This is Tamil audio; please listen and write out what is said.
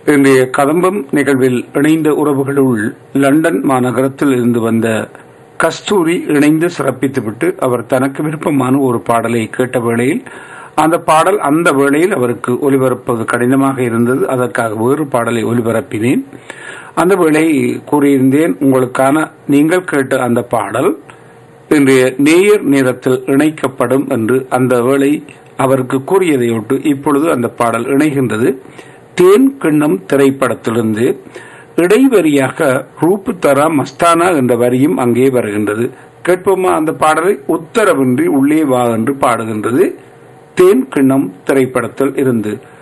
இன்றைய கதம்பம் நிகழ்வில் இணைந்த உறவுகளுள் லண்டன் மாநகரத்தில் இருந்து வந்த கஸ்தூரி இணைந்து சிறப்பித்துவிட்டு அவர் தனக்கு விருப்பமான ஒரு பாடலை கேட்ட வேளையில் அந்த பாடல் அந்த வேளையில் அவருக்கு ஒலிபரப்பது கடினமாக இருந்தது அதற்காக வேறு பாடலை ஒலிபரப்பினேன் அந்த வேளை கூறியிருந்தேன் உங்களுக்கான நீங்கள் கேட்ட அந்த பாடல் இன்றைய நேயர் நேரத்தில் இணைக்கப்படும் என்று அந்த வேளை அவருக்கு கூறியதையொட்டு இப்பொழுது அந்த பாடல் இணைகின்றது தேன் கிண்ணம் திரைப்படத்திலிருந்து இடைவரியாக ரூப்பு தரா மஸ்தானா என்ற வரியும் அங்கே வருகின்றது கேட்போமா அந்த பாடலை உத்தரவின்றி உள்ளே வா என்று பாடுகின்றது தேன் கிண்ணம் திரைப்படத்தில் இருந்து